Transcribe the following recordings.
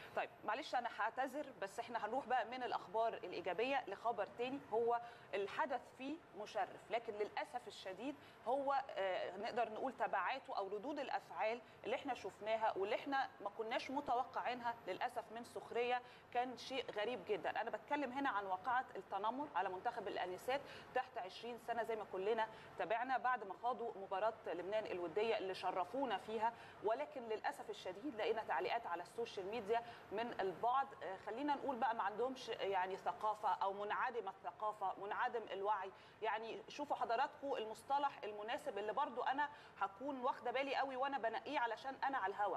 طيب معلش انا هعتذر بس احنا هنروح بقى من الاخبار الايجابيه لخبر تاني هو الحدث فيه مشرف لكن للاسف الشديد هو آه نقدر نقول تبعاته او ردود الافعال اللي احنا شفناها واللي احنا ما كناش متوقعينها للاسف من سخريه كان شيء غريب جدا انا بتكلم هنا عن واقعه التنمر على منتخب الانسات تحت 20 سنه زي ما كلنا تابعنا بعد ما خاضوا مباراه لبنان الوديه اللي شرفونا فيها ولكن للاسف الشديد لقينا تعليقات على السوشيال ميديا من البعض آه، خلينا نقول بقى ما عندهمش يعني ثقافه او منعدم الثقافه منعدم الوعي يعني شوفوا حضراتكم المصطلح المناسب اللي برضو انا هكون واخده بالي قوي وانا بنقيه علشان انا على الهوا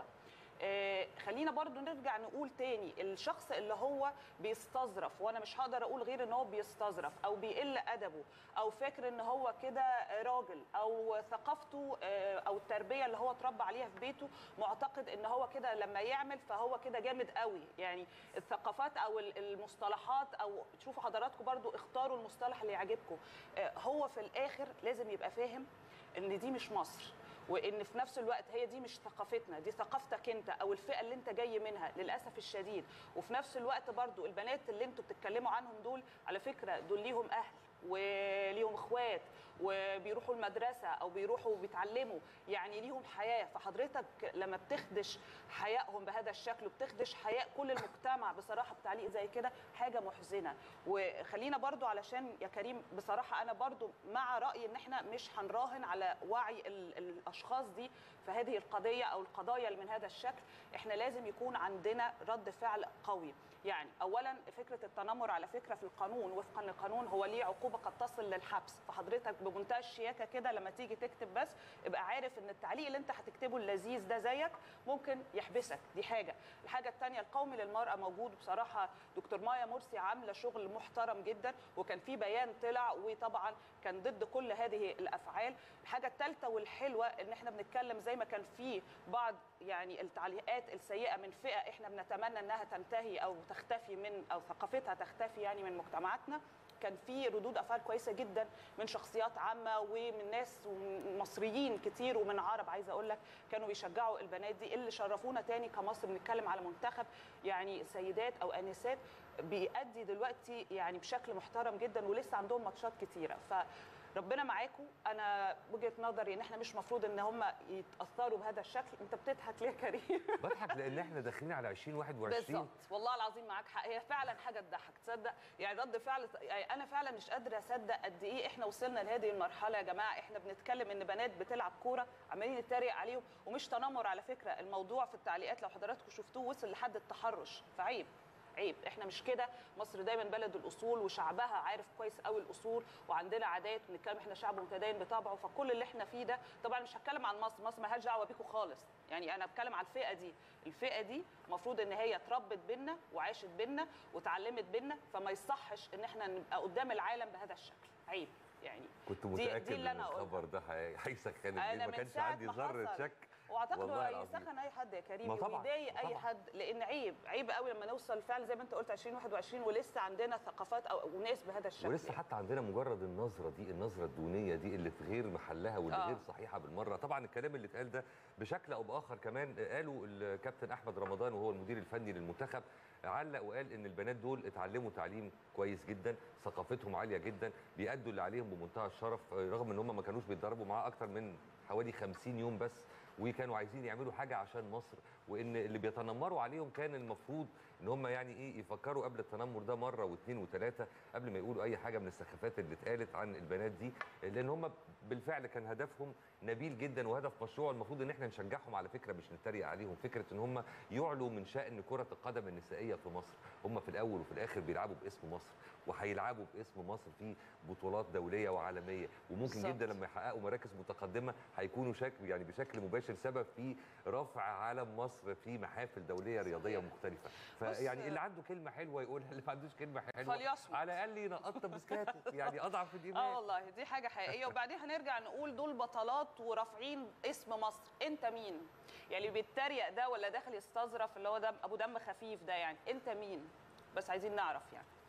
آه، خلينا برضو نرجع نقول تاني الشخص اللي هو بيستظرف وانا مش هقدر اقول غير ان هو بيستظرف او بيقل ادبه او فاكر ان هو كده راجل او ثقافته آه، او التربيه اللي هو اتربى عليها في بيته معتقد ان هو كده لما يعمل فهو كده جامد قوي يعني الثقافات او ال- المصطلحات او شوفوا حضراتكم برضو اختاروا المصطلح اللي يعجبكم آه، هو في الاخر لازم يبقى فاهم ان دي مش مصر وان في نفس الوقت هي دي مش ثقافتنا دي ثقافتك انت او الفئه اللي انت جاي منها للاسف الشديد وفي نفس الوقت برضو البنات اللي انتوا بتتكلموا عنهم دول على فكره دول ليهم اهل وليهم اخوات وبيروحوا المدرسه او بيروحوا بيتعلموا يعني ليهم حياه فحضرتك لما بتخدش حيائهم بهذا الشكل وبتخدش حياء كل المجتمع بصراحه بتعليق زي كده حاجه محزنه وخلينا برضو علشان يا كريم بصراحه انا برضو مع رايي ان احنا مش هنراهن على وعي ال- الاشخاص دي في هذه القضيه او القضايا اللي من هذا الشكل احنا لازم يكون عندنا رد فعل قوي يعني اولا فكره التنمر على فكره في القانون وفقا للقانون هو ليه عقوبه قد تصل للحبس فحضرتك بمنتهى الشياكه كده لما تيجي تكتب بس ابقى عارف ان التعليق اللي انت هتكتبه اللذيذ ده زيك ممكن يحبسك دي حاجه الحاجه الثانيه القومي للمراه موجود بصراحه دكتور مايا مرسي عامله شغل محترم جدا وكان في بيان طلع وطبعا كان ضد كل هذه الافعال الحاجه الثالثه والحلوه ان احنا بنتكلم زي ما كان في بعض يعني التعليقات السيئه من فئه احنا بنتمنى انها تنتهي او تختفي من او ثقافتها تختفي يعني من مجتمعاتنا كان في ردود افعال كويسه جدا من شخصيات عامه ومن ناس ومن مصريين كتير ومن عرب عايزه اقول لك كانوا بيشجعوا البنات دي اللي شرفونا تاني كمصر بنتكلم على منتخب يعني سيدات او انسات بيأدي دلوقتي يعني بشكل محترم جدا ولسه عندهم ماتشات كتيره ف ربنا معاكم انا وجهه نظري ان احنا مش مفروض ان هم يتاثروا بهذا الشكل انت بتضحك ليه يا كريم بضحك لان احنا داخلين على 2021 بالظبط والله العظيم معاك حق هي فعلا حاجه تضحك تصدق يعني رد فعل يعني انا فعلا مش قادره اصدق قد ايه احنا وصلنا لهذه المرحله يا جماعه احنا بنتكلم ان بنات بتلعب كوره عمالين نتريق عليهم ومش تنمر على فكره الموضوع في التعليقات لو حضراتكم شفتوه وصل لحد التحرش فعيب عيب احنا مش كده مصر دايما بلد الاصول وشعبها عارف كويس قوي الاصول وعندنا عادات بنتكلم احنا شعب متدين بطبعه فكل اللي احنا فيه ده طبعا مش هتكلم عن مصر مصر مالهاش دعوه بيكم خالص يعني انا بتكلم على الفئه دي الفئه دي المفروض ان هي اتربت بينا وعاشت بينا واتعلمت بينا فما يصحش ان احنا نبقى قدام العالم بهذا الشكل عيب يعني كنت دي- دي متاكد اللي ان أنا أقولها. الخبر ده هي- هيسخن انا الدنيا ما من كانش ساعه عندي ما ذره حصل شك واعتقد والله هو العظيم. يسخن اي حد يا كريم ما طبعاً، ويضايق اي طبعاً. حد لان عيب عيب قوي لما نوصل فعلا زي ما انت قلت 2021 ولسه عندنا ثقافات او وناس بهذا الشكل ولسه يعني. حتى عندنا مجرد النظره دي النظره الدونيه دي اللي في غير محلها واللي آه. غير صحيحه بالمره طبعا الكلام اللي اتقال ده بشكل او باخر كمان قالوا الكابتن احمد رمضان وهو المدير الفني للمنتخب علق وقال ان البنات دول اتعلموا تعليم كويس جدا ثقافتهم عاليه جدا بيأدوا اللي عليهم بمنتهى الشرف رغم ان هم ما كانوش بيتدربوا معاه اكتر من حوالي 50 يوم بس وكانوا عايزين يعملوا حاجه عشان مصر وان اللي بيتنمروا عليهم كان المفروض ان هم يعني ايه يفكروا قبل التنمر ده مره واثنين وثلاثه قبل ما يقولوا اي حاجه من السخافات اللي اتقالت عن البنات دي لان هم بالفعل كان هدفهم نبيل جدا وهدف مشروع المفروض ان احنا نشجعهم على فكره مش نتريق عليهم فكره ان هم يعلوا من شان كره القدم النسائيه في مصر هم في الاول وفي الاخر بيلعبوا باسم مصر وهيلعبوا باسم مصر في بطولات دوليه وعالميه وممكن بالظبط. جدا لما يحققوا مراكز متقدمه هيكونوا شكل يعني بشكل مباشر سبب في رفع علم مصر في محافل دوليه رياضيه صحيح. مختلفه بص- فيعني اللي عنده كلمه حلوه يقولها اللي ما عندوش كلمه حلوه فليصمت. على الاقل ينقط مسكاته يعني اضعف الايمان اه والله دي حاجه حقيقيه وبعدين هنرجع نقول دول بطلات ورافعين اسم مصر انت مين يعني اللي بيتريق ده ولا داخل يستظرف اللي هو ده ابو دم خفيف ده يعني انت مين بس عايزين نعرف يعني